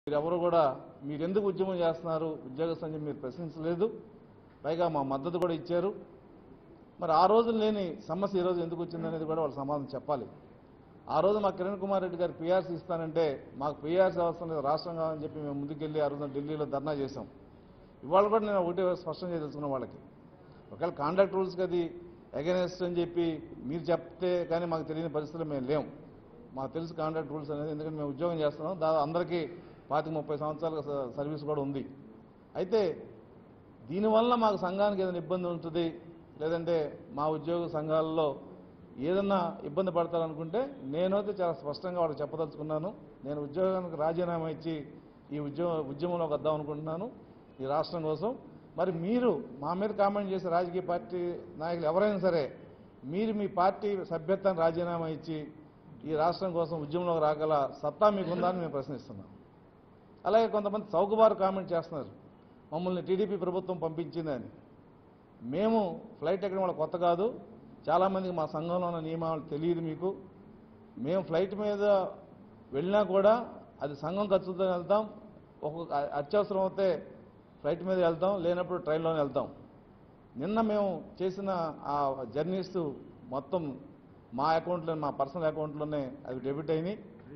మీరెవరు కూడా మీరు ఎందుకు ఉద్యమం చేస్తున్నారు ఉద్యోగ సంఘం మీరు ప్రశ్నించలేదు పైగా మా మద్దతు కూడా ఇచ్చారు మరి ఆ రోజు లేని సమస్య ఈ రోజు ఎందుకు వచ్చిందనేది కూడా వాళ్ళు సమాధానం చెప్పాలి ఆ రోజు మా కిరణ్ కుమార్ రెడ్డి గారు పీఆర్సీ ఇస్తానంటే మాకు పీఆర్సీ అవసరం లేదు రాష్ట్రం కావాలని చెప్పి మేము ముందుకెళ్ళి ఆ రోజున ఢిల్లీలో ధర్నా చేశాం ఇవాళ కూడా నేను ఒకటే స్పష్టం చేయదలుచుకున్న వాళ్ళకి ఒకవేళ కాంట్రాక్ట్ రూల్స్కి అది అగెనెస్ట్ అని చెప్పి మీరు చెప్తే కానీ మాకు తెలియని పరిస్థితులు మేము లేం మాకు తెలుసు కాంట్రాక్ట్ రూల్స్ అనేది ఎందుకంటే మేము ఉద్యోగం చేస్తున్నాం దా అందరికీ పాతిక ముప్పై సంవత్సరాల స- సర్వీస్ కూడా ఉంది అయితే దీనివల్ల మాకు సంఘానికి ఏదైనా ఇబ్బంది ఉంటుంది లేదంటే మా ఉద్యోగ సంఘాలలో ఏదన్నా ఇబ్బంది పడతారనుకుంటే నేనైతే చాలా స్పష్టంగా వాళ్ళకి చెప్పదలుచుకున్నాను నేను ఉద్యోగానికి రాజీనామా ఇచ్చి ఈ ఉద్యోగ ఉద్యమంలోకి వద్దాం అనుకుంటున్నాను ఈ రాష్ట్రం కోసం మరి మీరు మా మీద కామెంట్ చేసే రాజకీయ పార్టీ నాయకులు ఎవరైనా సరే మీరు మీ పార్టీ సభ్యత్వాన్ని రాజీనామా ఇచ్చి ఈ రాష్ట్రం కోసం ఉద్యమంలోకి రాగల సత్తా మీకుందా అని మేము ప్రశ్నిస్తున్నాం అలాగే కొంతమంది చౌకబారు కామెంట్ చేస్తున్నారు మమ్మల్ని టీడీపీ ప్రభుత్వం పంపించిందని మేము ఫ్లైట్ ఎక్కడం వాళ్ళ కొత్త కాదు చాలామందికి మా సంఘంలో ఉన్న నియమాలు తెలియదు మీకు మేము ఫ్లైట్ మీద వెళ్ళినా కూడా అది సంఘం ఖర్చుతో వెళ్తాం ఒక్కొక్క అత్యవసరం అయితే ఫ్లైట్ మీద వెళ్తాం లేనప్పుడు ట్రైన్లోనే వెళ్తాం నిన్న మేము చేసిన ఆ జర్నీస్ మొత్తం మా అకౌంట్లో మా పర్సనల్ అకౌంట్లోనే అవి డెబిట్ అయినాయి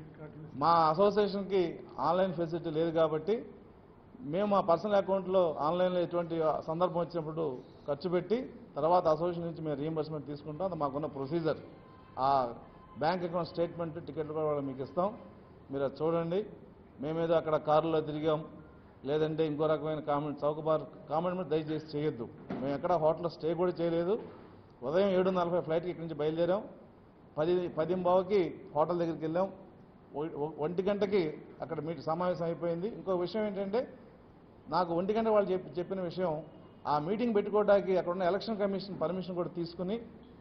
మా అసోసియేషన్కి ఆన్లైన్ ఫెసిలిటీ లేదు కాబట్టి మేము మా పర్సనల్ అకౌంట్లో ఆన్లైన్లో ఎటువంటి సందర్భం వచ్చినప్పుడు ఖర్చు పెట్టి తర్వాత అసోసియేషన్ నుంచి మేము రీఎంబర్స్మెంట్ తీసుకుంటాం అది మాకున్న ప్రొసీజర్ ఆ బ్యాంక్ అకౌంట్ స్టేట్మెంట్ టికెట్లు కూడా వాళ్ళకి మీకు ఇస్తాం మీరు అది చూడండి మేమేదో అక్కడ కారులో తిరిగాం లేదంటే ఇంకో రకమైన కామెంట్ చౌకబార్ కామెంట్ మీద దయచేసి చేయొద్దు మేము ఎక్కడ హోటల్లో స్టే కూడా చేయలేదు ఉదయం ఏడు నలభై ఫ్లైట్కి ఇక్కడి నుంచి బయలుదేరాం పది పది బావుకి హోటల్ దగ్గరికి వెళ్ళాం ఒ- ఒ- ఒంటి గంటకి అక్కడ మీట్ సమావేశం అయిపోయింది ఇంకో విషయం ఏంటంటే నాకు ఒంటి గంట వాళ్ళు చెప్పి చెప్పిన విషయం ఆ మీటింగ్ పెట్టుకోవడానికి అక్కడ ఉన్న ఎలక్షన్ కమిషన్ పర్మిషన్ కూడా తీసుకుని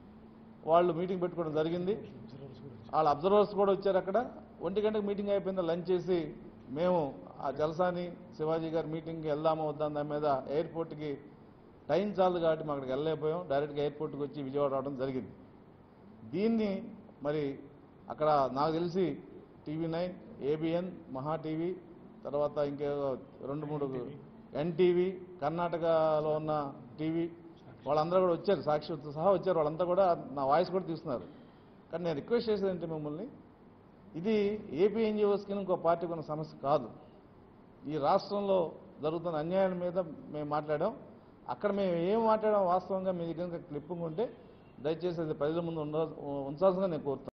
వాళ్ళు మీటింగ్ పెట్టుకోవడం జరిగింది వాళ్ళ అబ్జర్వర్స్ కూడా వచ్చారు అక్కడ ఒంటి గంటకు మీటింగ్ అయిపోయింది లంచ్ చేసి మేము ఆ జలసాని శివాజీ గారి మీటింగ్కి వెళ్దామా వద్దాం దాని మీద ఎయిర్పోర్ట్కి టైం చాలు కాబట్టి మేము అక్కడికి వెళ్ళలేకపోయాం డైరెక్ట్గా ఎయిర్పోర్ట్కి వచ్చి విజయవాడ రావడం జరిగింది దీన్ని మరి అక్కడ నాకు తెలిసి TV nine ABN Mahaa TV తర్వాత ఇంకే రెండు మూడు ఎన్టీవీ కర్ణాటకలో ఉన్న టీవీ వాళ్ళందరూ కూడా వచ్చారు సాక్షితో సహా వచ్చారు వాళ్ళంతా కూడా నా వాయిస్ కూడా తీస్తున్నారు కానీ నేను రిక్వెస్ట్ చేసేది ఏంటి మిమ్మల్ని ఇది ఏపీ ఎన్జిఓస్కి ఇంకో పార్టీకి ఉన్న సమస్య కాదు ఈ రాష్ట్రంలో జరుగుతున్న అన్యాయాల మీద మేము మాట్లాడాం అక్కడ మేము ఏం మాట్లాడాం వాస్తవంగా మీ దగ్గర క్లిప్పింగ్ ఉంటే దయచేసి అది ప్రజల ముందు ఉండ ఉంచాల్సిందిగా నేను కోరుతాను